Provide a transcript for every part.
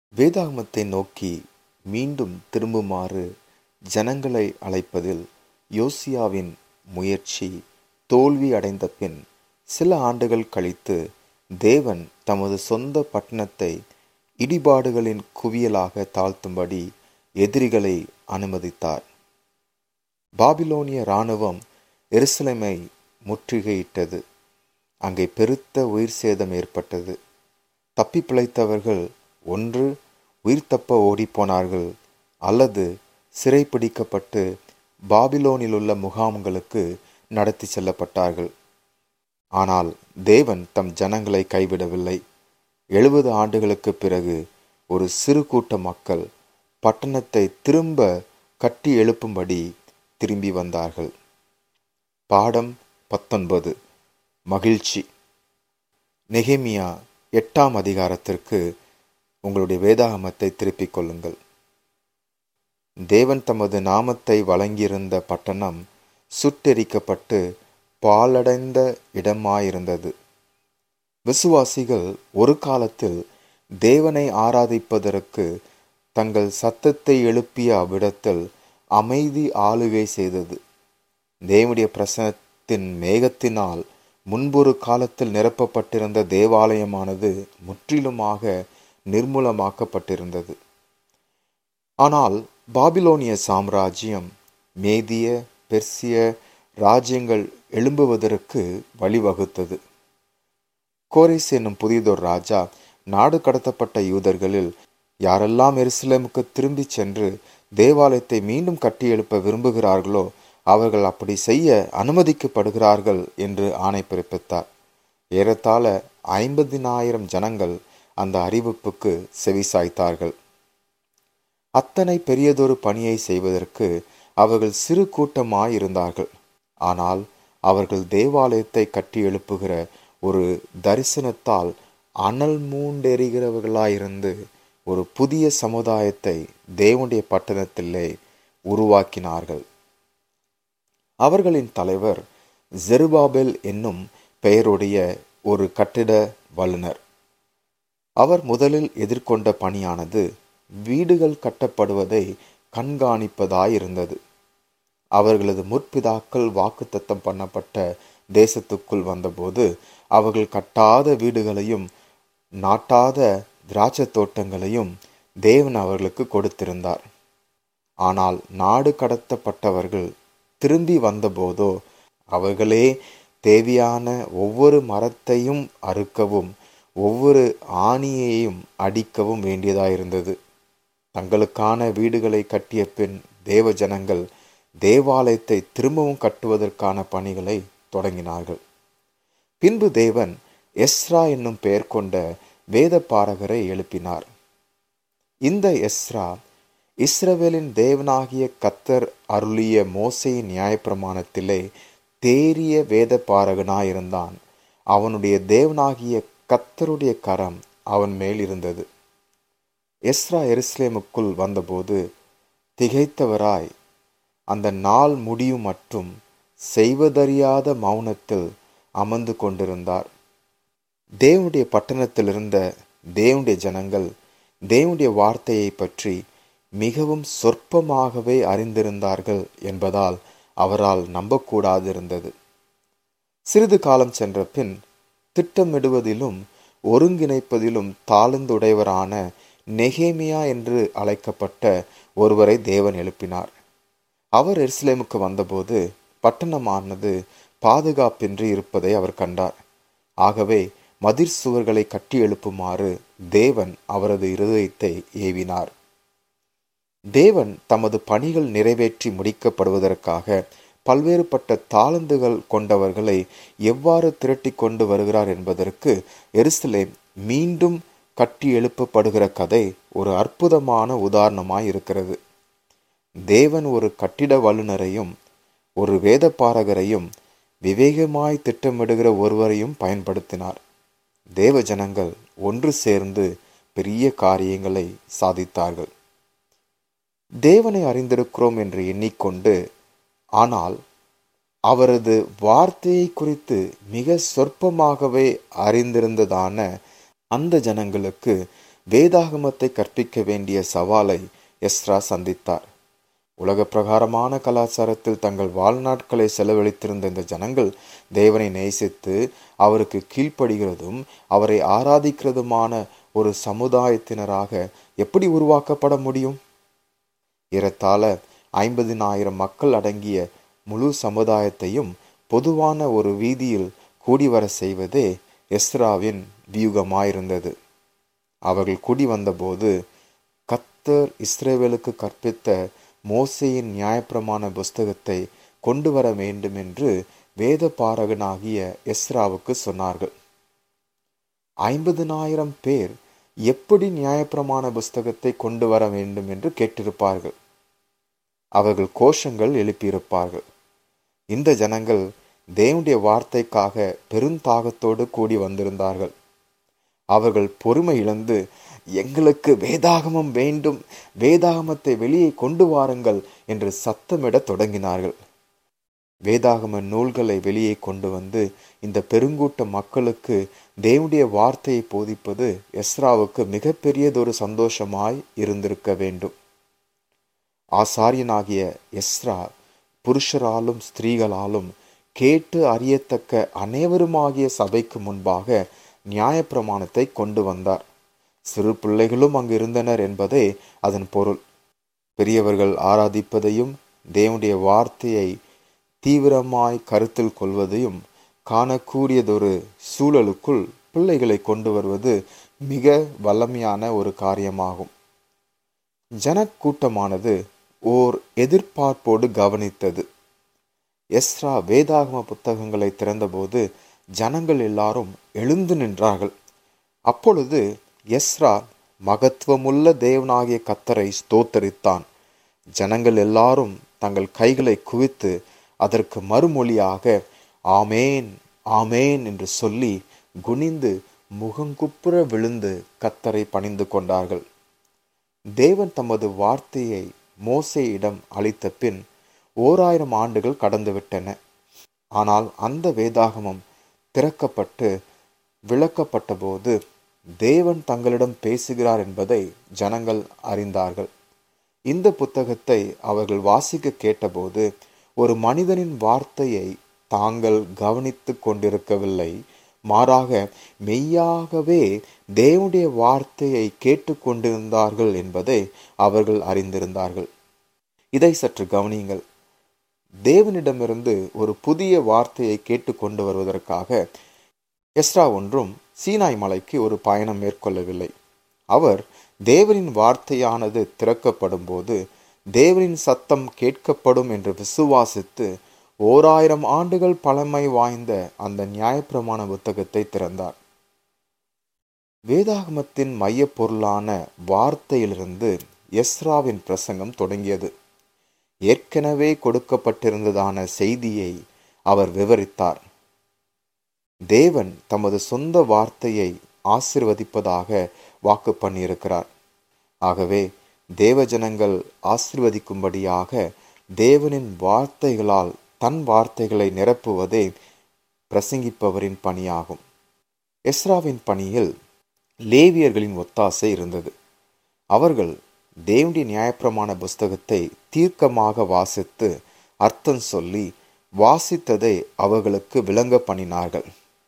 வேதாகமத்தை நோக்கி மீண்டும் திரும்புமாறு ஜனங்களை அழைப்பதில் யோசியாவின் முயற்சி தோல்வி அடைந்த பின் சில ஆண்டுகள் கழித்து தேவன் தமது சொந்த பட்டணத்தை இடிபாடுகளின் குவியலாக தாழ்த்தும்படி எதிரிகளை அனுமதித்தார் பாபிலோனிய இராணுவம் எருசலேமை முற்றுகையிட்டது அங்கே பெருத்த உயிர் சேதம் ஏற்பட்டது தப்பி பிழைத்தவர்கள் ஒன்று உயிர் தப்ப ஓடிப்போனார்கள் அல்லது சிறைப்பிடிக்கப்பட்டு பாபிலோனில் உள்ள முகாம்களுக்கு நடத்தி செல்லப்பட்டார்கள் ஆனால் தேவன் தம் ஜனங்களை கைவிடவில்லை எழுபது ஆண்டுகளுக்கு பிறகு ஒரு சிறு கூட்ட மக்கள் பட்டணத்தை திரும்ப கட்டி எழுப்பும்படி திரும்பி வந்தார்கள் பாடம் பத்தொன்பது மகிழ்ச்சி நெகேமியா எட்டாம் அதிகாரத்திற்கு உங்களுடைய வேதாகமத்தை திருப்பிக் கொள்ளுங்கள் தேவன் தமது நாமத்தை வழங்கியிருந்த பட்டணம் சுட்டெரிக்கப்பட்டு பாலடைந்த இடமாயிருந்தது விசுவாசிகள் ஒரு காலத்தில் தேவனை ஆராதிப்பதற்கு தங்கள் சத்தத்தை எழுப்பிய அவ்விடத்தில் அமைதி ஆளுகை செய்தது தேவனுடைய பிரசனத்தின் மேகத்தினால் முன்பொரு காலத்தில் நிரப்பப்பட்டிருந்த தேவாலயமானது முற்றிலுமாக நிர்மூலமாக்கப்பட்டிருந்தது ஆனால் பாபிலோனிய சாம்ராஜ்யம் மேதிய பெர்சிய ராஜ்யங்கள் எழும்புவதற்கு வழிவகுத்தது கோரிஸ் என்னும் புதியதொரு ராஜா நாடு கடத்தப்பட்ட யூதர்களில் யாரெல்லாம் எருசலேமுக்கு திரும்பி சென்று தேவாலயத்தை மீண்டும் கட்டி எழுப்ப விரும்புகிறார்களோ அவர்கள் அப்படி செய்ய அனுமதிக்கப்படுகிறார்கள் என்று ஆணை பிறப்பித்தார் ஏறத்தாழ ஐம்பதினாயிரம் ஜனங்கள் அந்த அறிவிப்புக்கு செவிசாய்த்தார்கள் அத்தனை பெரியதொரு பணியை செய்வதற்கு அவர்கள் சிறு கூட்டமாயிருந்தார்கள் ஆனால் அவர்கள் தேவாலயத்தை கட்டி எழுப்புகிற ஒரு தரிசனத்தால் அனல் மூண்டெறிகிறவர்களாயிருந்து ஒரு புதிய சமுதாயத்தை தேவனுடைய பட்டணத்திலே உருவாக்கினார்கள் அவர்களின் தலைவர் ஜெருபாபெல் என்னும் பெயருடைய ஒரு கட்டிட வல்லுனர் அவர் முதலில் எதிர்கொண்ட பணியானது வீடுகள் கட்டப்படுவதை கண்காணிப்பதாயிருந்தது அவர்களது முற்பிதாக்கள் வாக்குத்தத்தம் பண்ணப்பட்ட தேசத்துக்குள் வந்தபோது அவர்கள் கட்டாத வீடுகளையும் நாட்டாத திராட்சை தோட்டங்களையும் தேவன் அவர்களுக்கு கொடுத்திருந்தார் ஆனால் நாடு கடத்தப்பட்டவர்கள் திரும்பி வந்தபோதோ அவர்களே தேவையான ஒவ்வொரு மரத்தையும் அறுக்கவும் ஒவ்வொரு ஆணியையும் அடிக்கவும் வேண்டியதாயிருந்தது தங்களுக்கான வீடுகளை கட்டிய பின் தேவ ஜனங்கள் தேவாலயத்தை திரும்பவும் கட்டுவதற்கான பணிகளை தொடங்கினார்கள் பின்பு தேவன் எஸ்ரா என்னும் பெயர் கொண்ட வேத பாரகரை எழுப்பினார் இந்த எஸ்ரா இஸ்ரவேலின் தேவனாகிய கத்தர் அருளிய மோசையின் நியாயப்பிரமாணத்திலே தேறிய வேத பாரகனாயிருந்தான் அவனுடைய தேவனாகிய கத்தருடைய கரம் அவன் மேல் இருந்தது எஸ்ரா எருசலேமுக்குள் வந்தபோது திகைத்தவராய் அந்த நாள் முடியும் மற்றும் செய்வதறியாத மௌனத்தில் அமர்ந்து கொண்டிருந்தார் தேவனுடைய பட்டணத்தில் இருந்த தேவனுடைய ஜனங்கள் தேவனுடைய வார்த்தையை பற்றி மிகவும் சொற்பமாகவே அறிந்திருந்தார்கள் என்பதால் அவரால் நம்பக்கூடாதிருந்தது சிறிது காலம் சென்ற பின் திட்டமிடுவதிலும் ஒருங்கிணைப்பதிலும் தாழ்ந்துடையவரான நெகேமியா என்று அழைக்கப்பட்ட ஒருவரை தேவன் எழுப்பினார் அவர் எருசலேமுக்கு வந்தபோது பட்டணமானது பாதுகாப்பின்றி இருப்பதை அவர் கண்டார் ஆகவே மதிர் சுவர்களை கட்டி எழுப்புமாறு தேவன் அவரது இருதயத்தை ஏவினார் தேவன் தமது பணிகள் நிறைவேற்றி முடிக்கப்படுவதற்காக பல்வேறுபட்ட தாளந்துகள் கொண்டவர்களை எவ்வாறு திரட்டி கொண்டு வருகிறார் என்பதற்கு எருசலேம் மீண்டும் கட்டி எழுப்பப்படுகிற கதை ஒரு அற்புதமான உதாரணமாய் இருக்கிறது தேவன் ஒரு கட்டிட வல்லுநரையும் ஒரு வேத பாரகரையும் விவேகமாய் திட்டமிடுகிற ஒருவரையும் பயன்படுத்தினார் தேவ ஜனங்கள் ஒன்று சேர்ந்து பெரிய காரியங்களை சாதித்தார்கள் தேவனை அறிந்திருக்கிறோம் என்று எண்ணிக்கொண்டு ஆனால் அவரது வார்த்தையை குறித்து மிக சொற்பமாகவே அறிந்திருந்ததான அந்த ஜனங்களுக்கு வேதாகமத்தை கற்பிக்க வேண்டிய சவாலை எஸ்ரா சந்தித்தார் உலக பிரகாரமான கலாச்சாரத்தில் தங்கள் வாழ்நாட்களை செலவழித்திருந்த இந்த ஜனங்கள் தேவனை நேசித்து அவருக்கு கீழ்ப்படுகிறதும் அவரை ஆராதிக்கிறதுமான ஒரு சமுதாயத்தினராக எப்படி உருவாக்கப்பட முடியும் ஏறத்தாழ ஐம்பதினாயிரம் மக்கள் அடங்கிய முழு சமுதாயத்தையும் பொதுவான ஒரு வீதியில் கூடி வர செய்வதே எஸ்ராவின் வியூகமாயிருந்தது அவர்கள் கூடி வந்தபோது கத்தர் இஸ்ரேவேலுக்கு கற்பித்த மோசையின் நியாயப்பிரமாண புஸ்தகத்தை கொண்டு வர வேண்டும் என்று வேத பாரகனாகிய எஸ்ராவுக்கு சொன்னார்கள் ஐம்பதினாயிரம் பேர் எப்படி நியாயப்பிரமாண புஸ்தகத்தை கொண்டு வர வேண்டும் என்று கேட்டிருப்பார்கள் அவர்கள் கோஷங்கள் எழுப்பியிருப்பார்கள் இந்த ஜனங்கள் தேவனுடைய வார்த்தைக்காக பெருந்தாகத்தோடு கூடி வந்திருந்தார்கள் அவர்கள் பொறுமை இழந்து எங்களுக்கு வேதாகமம் வேண்டும் வேதாகமத்தை வெளியே கொண்டு வாருங்கள் என்று சத்தமிடத் தொடங்கினார்கள் வேதாகம நூல்களை வெளியே கொண்டு வந்து இந்த பெருங்கூட்ட மக்களுக்கு தேவனுடைய வார்த்தையை போதிப்பது எஸ்ராவுக்கு மிகப்பெரியதொரு சந்தோஷமாய் இருந்திருக்க வேண்டும் ஆசாரியனாகிய எஸ்ரா புருஷராலும் ஸ்திரீகளாலும் கேட்டு அறியத்தக்க அனைவருமாகிய சபைக்கு முன்பாக நியாயப்பிரமாணத்தை கொண்டு வந்தார் சிறு பிள்ளைகளும் அங்கு இருந்தனர் என்பதே அதன் பொருள் பெரியவர்கள் ஆராதிப்பதையும் தேவனுடைய வார்த்தையை தீவிரமாய் கருத்தில் கொள்வதையும் காணக்கூடியதொரு சூழலுக்குள் பிள்ளைகளை கொண்டு வருவது மிக வல்லமையான ஒரு காரியமாகும் ஜனக்கூட்டமானது ஓர் எதிர்பார்ப்போடு கவனித்தது எஸ்ரா வேதாகம புத்தகங்களை திறந்தபோது ஜனங்கள் எல்லாரும் எழுந்து நின்றார்கள் அப்பொழுது எஸ்ரா மகத்துவமுள்ள தேவனாகிய கத்தரை ஸ்தோத்தரித்தான் ஜனங்கள் எல்லாரும் தங்கள் கைகளை குவித்து அதற்கு மறுமொழியாக ஆமேன் ஆமேன் என்று சொல்லி குனிந்து முகங்குப்புற விழுந்து கத்தரை பணிந்து கொண்டார்கள் தேவன் தமது வார்த்தையை மோசையிடம் அளித்த பின் ஓராயிரம் ஆண்டுகள் கடந்துவிட்டன ஆனால் அந்த வேதாகமம் திறக்கப்பட்டு விளக்கப்பட்ட போது தேவன் தங்களிடம் பேசுகிறார் என்பதை ஜனங்கள் அறிந்தார்கள் இந்த புத்தகத்தை அவர்கள் வாசிக்க கேட்டபோது ஒரு மனிதனின் வார்த்தையை தாங்கள் கவனித்து கொண்டிருக்கவில்லை மாறாக மெய்யாகவே தேவனுடைய வார்த்தையை கேட்டுக்கொண்டிருந்தார்கள் என்பதை அவர்கள் அறிந்திருந்தார்கள் இதை சற்று கவனியுங்கள் தேவனிடமிருந்து ஒரு புதிய வார்த்தையை கேட்டு கொண்டு வருவதற்காக எஸ்ரா ஒன்றும் சீனாய் மலைக்கு ஒரு பயணம் மேற்கொள்ளவில்லை அவர் தேவனின் வார்த்தையானது திறக்கப்படும் போது தேவனின் சத்தம் கேட்கப்படும் என்று விசுவாசித்து ஓராயிரம் ஆண்டுகள் பழமை வாய்ந்த அந்த நியாயப்பிரமாண புத்தகத்தை திறந்தார் வேதாகமத்தின் மைய பொருளான வார்த்தையிலிருந்து எஸ்ராவின் பிரசங்கம் தொடங்கியது ஏற்கனவே கொடுக்கப்பட்டிருந்ததான செய்தியை அவர் விவரித்தார் தேவன் தமது சொந்த வார்த்தையை ஆசிர்வதிப்பதாக வாக்கு பண்ணியிருக்கிறார் ஆகவே தேவஜனங்கள் ஆசிர்வதிக்கும்படியாக தேவனின் வார்த்தைகளால் தன் வார்த்தைகளை நிரப்புவதே பிரசங்கிப்பவரின் பணியாகும் எஸ்ராவின் பணியில் லேவியர்களின் ஒத்தாசை இருந்தது அவர்கள் தேவனுடைய நியாயப்பிரமாண புஸ்தகத்தை தீர்க்கமாக வாசித்து அர்த்தம் சொல்லி வாசித்ததை அவர்களுக்கு விளங்க பண்ணினார்கள்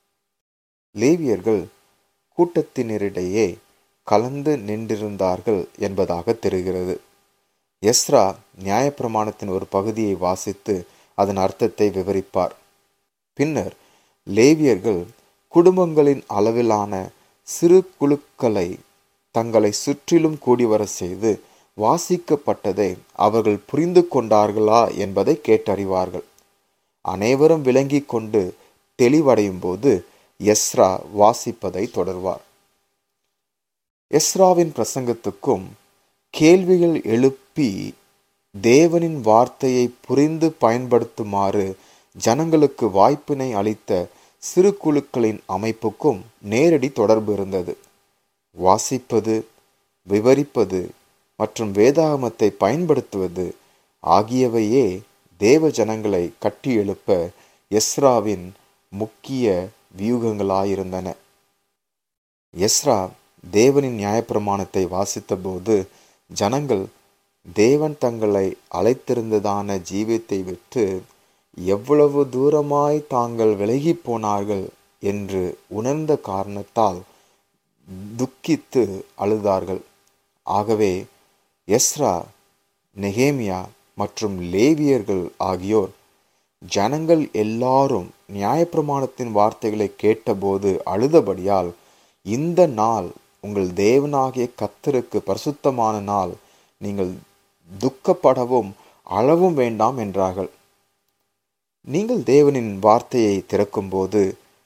லேவியர்கள் கூட்டத்தினரிடையே கலந்து நின்றிருந்தார்கள் என்பதாக தெரிகிறது எஸ்ரா நியாயப்பிரமாணத்தின் ஒரு பகுதியை வாசித்து அதன் அர்த்தத்தை விவரிப்பார் பின்னர் லேவியர்கள் குடும்பங்களின் அளவிலான சிறு குழுக்களை தங்களை சுற்றிலும் கூடிவர செய்து வாசிக்கப்பட்டதை அவர்கள் புரிந்து கொண்டார்களா என்பதை கேட்டறிவார்கள் அனைவரும் விளங்கி கொண்டு தெளிவடையும் போது எஸ்ரா வாசிப்பதை தொடர்வார் எஸ்ராவின் பிரசங்கத்துக்கும் கேள்விகள் எழுப்பி தேவனின் வார்த்தையை புரிந்து பயன்படுத்துமாறு ஜனங்களுக்கு வாய்ப்பினை அளித்த சிறு குழுக்களின் அமைப்புக்கும் நேரடி தொடர்பு இருந்தது வாசிப்பது விவரிப்பது மற்றும் வேதாகமத்தை பயன்படுத்துவது ஆகியவையே தேவ ஜனங்களை கட்டி எழுப்ப எஸ்ராவின் முக்கிய வியூகங்களாயிருந்தன எஸ்ரா தேவனின் நியாயப்பிரமாணத்தை வாசித்தபோது ஜனங்கள் தேவன் தங்களை அழைத்திருந்ததான ஜீவியத்தை விட்டு எவ்வளவு தூரமாய் தாங்கள் விலகி போனார்கள் என்று உணர்ந்த காரணத்தால் துக்கித்து அழுதார்கள் ஆகவே எஸ்ரா நெகேமியா மற்றும் லேவியர்கள் ஆகியோர் ஜனங்கள் எல்லாரும் நியாயப்பிரமாணத்தின் வார்த்தைகளை கேட்டபோது அழுதபடியால் இந்த நாள் உங்கள் தேவனாகிய கத்தருக்கு பரிசுத்தமான நாள் நீங்கள் துக்கப்படவும் அளவும் வேண்டாம் என்றார்கள் நீங்கள் தேவனின் வார்த்தையை திறக்கும்போது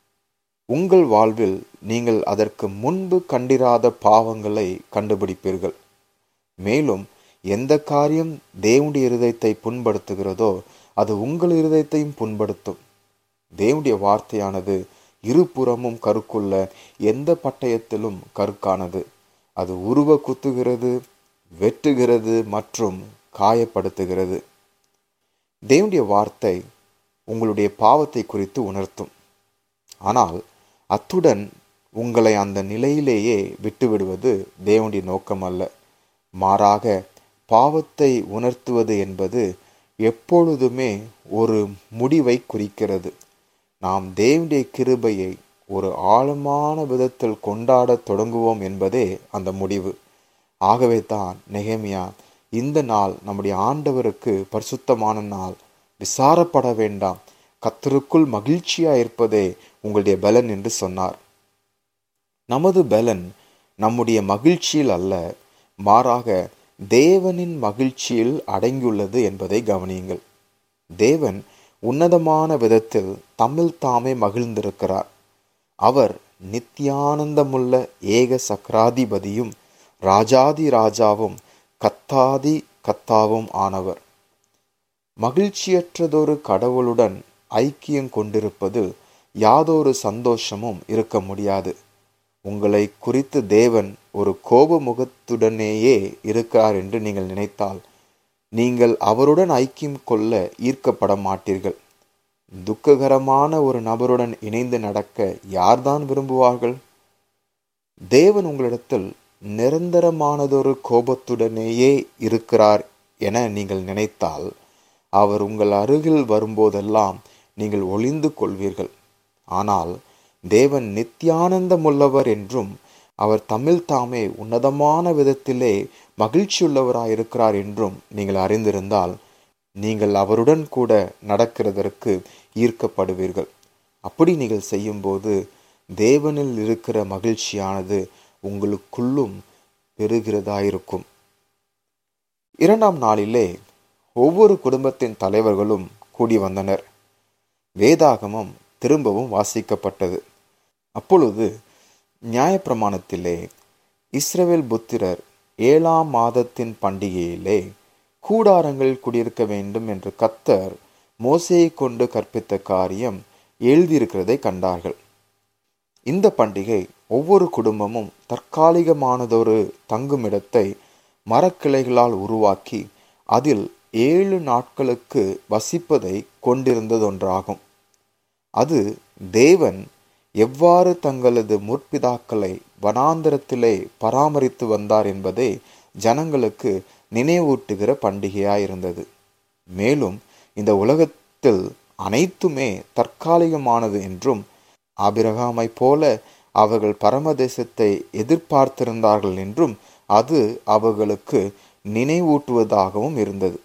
உங்கள் வாழ்வில் நீங்கள் அதற்கு முன்பு கண்டிராத பாவங்களை கண்டுபிடிப்பீர்கள் மேலும் எந்த காரியம் தேவனுடைய இருதயத்தை புண்படுத்துகிறதோ அது உங்கள் இருதயத்தையும் புண்படுத்தும் தேவனுடைய வார்த்தையானது இருபுறமும் கருக்குள்ள எந்த பட்டயத்திலும் கருக்கானது அது உருவ குத்துகிறது வெட்டுகிறது மற்றும் காயப்படுத்துகிறது தேவனுடைய வார்த்தை உங்களுடைய பாவத்தை குறித்து உணர்த்தும் ஆனால் அத்துடன் உங்களை அந்த நிலையிலேயே விட்டுவிடுவது தேவனுடைய நோக்கம் அல்ல மாறாக பாவத்தை உணர்த்துவது என்பது எப்பொழுதுமே ஒரு முடிவை குறிக்கிறது நாம் தேவனுடைய கிருபையை ஒரு ஆழமான விதத்தில் கொண்டாடத் தொடங்குவோம் என்பதே அந்த முடிவு ஆகவே தான் நெகேமியா இந்த நாள் நம்முடைய ஆண்டவருக்கு பரிசுத்தமான நாள் விசாரப்பட வேண்டாம் கத்தருக்குள் மகிழ்ச்சியா இருப்பதே உங்களுடைய பலன் என்று சொன்னார் நமது பலன் நம்முடைய மகிழ்ச்சியில் அல்ல மாறாக தேவனின் மகிழ்ச்சியில் அடங்கியுள்ளது என்பதை கவனியுங்கள் தேவன் உன்னதமான விதத்தில் தமிழ் தாமே மகிழ்ந்திருக்கிறார் அவர் நித்தியானந்தமுள்ள ஏக சக்கராதிபதியும் ராஜாதி ராஜாவும் கத்தாதி கத்தாவும் ஆனவர் மகிழ்ச்சியற்றதொரு கடவுளுடன் ஐக்கியம் கொண்டிருப்பதில் யாதொரு சந்தோஷமும் இருக்க முடியாது உங்களை குறித்து தேவன் ஒரு கோப முகத்துடனேயே இருக்கிறார் என்று நீங்கள் நினைத்தால் நீங்கள் அவருடன் ஐக்கியம் கொள்ள ஈர்க்கப்பட மாட்டீர்கள் துக்ககரமான ஒரு நபருடன் இணைந்து நடக்க யார்தான் விரும்புவார்கள் தேவன் உங்களிடத்தில் நிரந்தரமானதொரு கோபத்துடனேயே இருக்கிறார் என நீங்கள் நினைத்தால் அவர் உங்கள் அருகில் வரும்போதெல்லாம் நீங்கள் ஒளிந்து கொள்வீர்கள் ஆனால் தேவன் நித்தியானந்தமுள்ளவர் என்றும் அவர் தமிழ் தாமே உன்னதமான விதத்திலே மகிழ்ச்சியுள்ளவராயிருக்கிறார் என்றும் நீங்கள் அறிந்திருந்தால் நீங்கள் அவருடன் கூட நடக்கிறதற்கு ஈர்க்கப்படுவீர்கள் அப்படி நீங்கள் செய்யும்போது தேவனில் இருக்கிற மகிழ்ச்சியானது உங்களுக்குள்ளும் பெறுகிறதாயிருக்கும் இரண்டாம் நாளிலே ஒவ்வொரு குடும்பத்தின் தலைவர்களும் கூடி வந்தனர் வேதாகமம் திரும்பவும் வாசிக்கப்பட்டது அப்பொழுது நியாயப்பிரமாணத்திலே இஸ்ரவேல் புத்திரர் ஏழாம் மாதத்தின் பண்டிகையிலே கூடாரங்கள் குடியிருக்க வேண்டும் என்று கத்தர் மோசையை கொண்டு கற்பித்த காரியம் எழுதியிருக்கிறதை கண்டார்கள் இந்த பண்டிகை ஒவ்வொரு குடும்பமும் தற்காலிகமானதொரு தங்குமிடத்தை மரக்கிளைகளால் உருவாக்கி அதில் ஏழு நாட்களுக்கு வசிப்பதை கொண்டிருந்ததொன்றாகும் அது தேவன் எவ்வாறு தங்களது முற்பிதாக்களை வனாந்தரத்திலே பராமரித்து வந்தார் என்பதை ஜனங்களுக்கு நினைவூட்டுகிற பண்டிகையாயிருந்தது மேலும் இந்த உலகத்தில் அனைத்துமே தற்காலிகமானது என்றும் ஆபிரகாமை போல அவர்கள் பரமதேசத்தை எதிர்பார்த்திருந்தார்கள் என்றும் அது அவர்களுக்கு நினைவூட்டுவதாகவும் இருந்தது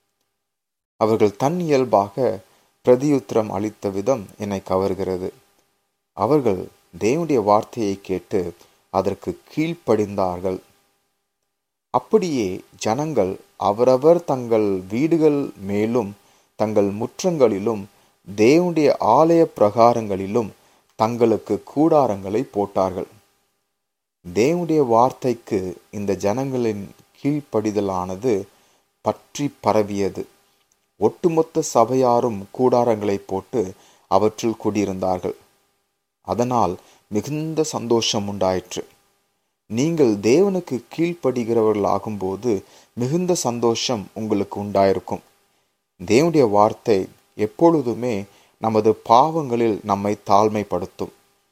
அவர்கள் தன் இயல்பாக பிரதியுத்திரம் அளித்த விதம் என்னை கவர்கிறது அவர்கள் தேவனுடைய வார்த்தையை கேட்டு அதற்கு கீழ்ப்படிந்தார்கள் அப்படியே ஜனங்கள் அவரவர் தங்கள் வீடுகள் மேலும் தங்கள் முற்றங்களிலும் தேவனுடைய ஆலய பிரகாரங்களிலும் தங்களுக்கு கூடாரங்களை போட்டார்கள் தேவனுடைய வார்த்தைக்கு இந்த ஜனங்களின் கீழ்ப்படிதலானது பற்றி பரவியது ஒட்டுமொத்த சபையாரும் கூடாரங்களை போட்டு அவற்றில் குடியிருந்தார்கள் அதனால் மிகுந்த சந்தோஷம் உண்டாயிற்று நீங்கள் தேவனுக்கு கீழ்ப்படுகிறவர்களாகும்போது மிகுந்த சந்தோஷம் உங்களுக்கு உண்டாயிருக்கும் தேவனுடைய வார்த்தை எப்பொழுதுமே நமது பாவங்களில் நம்மை தாழ்மைப்படுத்தும்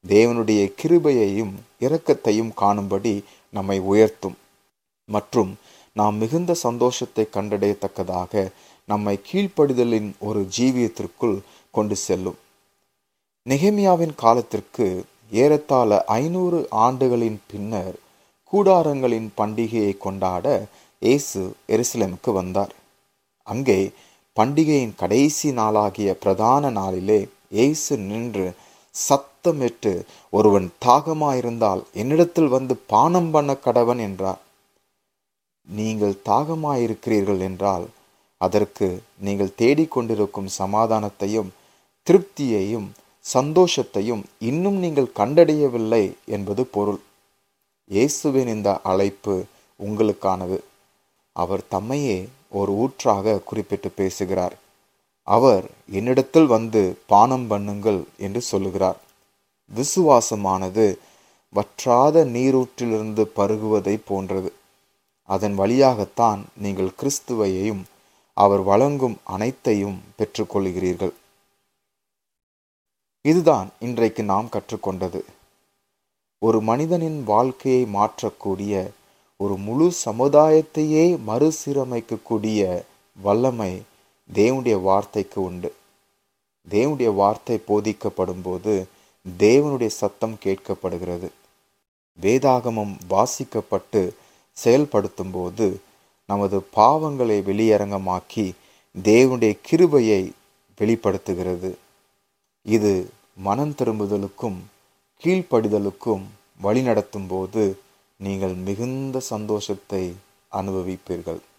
தேவனுடைய கிருபையையும் இரக்கத்தையும் காணும்படி நம்மை உயர்த்தும் மற்றும் நாம் மிகுந்த சந்தோஷத்தை கண்டடையத்தக்கதாக நம்மை கீழ்ப்படிதலின் ஒரு ஜீவியத்திற்குள் கொண்டு செல்லும் நெகேமியாவின் காலத்திற்கு ஏறத்தாழ ஐநூறு ஆண்டுகளின் பின்னர் கூடாரங்களின் பண்டிகையை கொண்டாட இயேசு எருசலேமுக்கு வந்தார் அங்கே பண்டிகையின் கடைசி நாளாகிய பிரதான நாளிலே இயேசு நின்று சத்தமிட்டு ஒருவன் தாகமாயிருந்தால் என்னிடத்தில் வந்து பானம் பண்ண கடவன் என்றார் நீங்கள் தாகமாயிருக்கிறீர்கள் என்றால் அதற்கு நீங்கள் தேடிக்கொண்டிருக்கும் சமாதானத்தையும் திருப்தியையும் சந்தோஷத்தையும் இன்னும் நீங்கள் கண்டடையவில்லை என்பது பொருள் இயேசுவின் இந்த அழைப்பு உங்களுக்கானது அவர் தம்மையே ஒரு ஊற்றாக குறிப்பிட்டு பேசுகிறார் அவர் என்னிடத்தில் வந்து பானம் பண்ணுங்கள் என்று சொல்லுகிறார் விசுவாசமானது வற்றாத நீரூற்றிலிருந்து பருகுவதை போன்றது அதன் வழியாகத்தான் நீங்கள் கிறிஸ்துவையையும் அவர் வழங்கும் அனைத்தையும் பெற்றுக்கொள்கிறீர்கள் இதுதான் இன்றைக்கு நாம் கற்றுக்கொண்டது ஒரு மனிதனின் வாழ்க்கையை மாற்றக்கூடிய ஒரு முழு சமுதாயத்தையே மறுசீரமைக்கக்கூடிய வல்லமை தேவனுடைய வார்த்தைக்கு உண்டு தேவனுடைய வார்த்தை போதிக்கப்படும் போது தேவனுடைய சத்தம் கேட்கப்படுகிறது வேதாகமம் வாசிக்கப்பட்டு செயல்படுத்தும் போது நமது பாவங்களை வெளியரங்கமாக்கி தேவனுடைய கிருபையை வெளிப்படுத்துகிறது இது மனம் திரும்புதலுக்கும் கீழ்ப்படிதலுக்கும் வழிநடத்தும் போது நீங்கள் மிகுந்த சந்தோஷத்தை அனுபவிப்பீர்கள்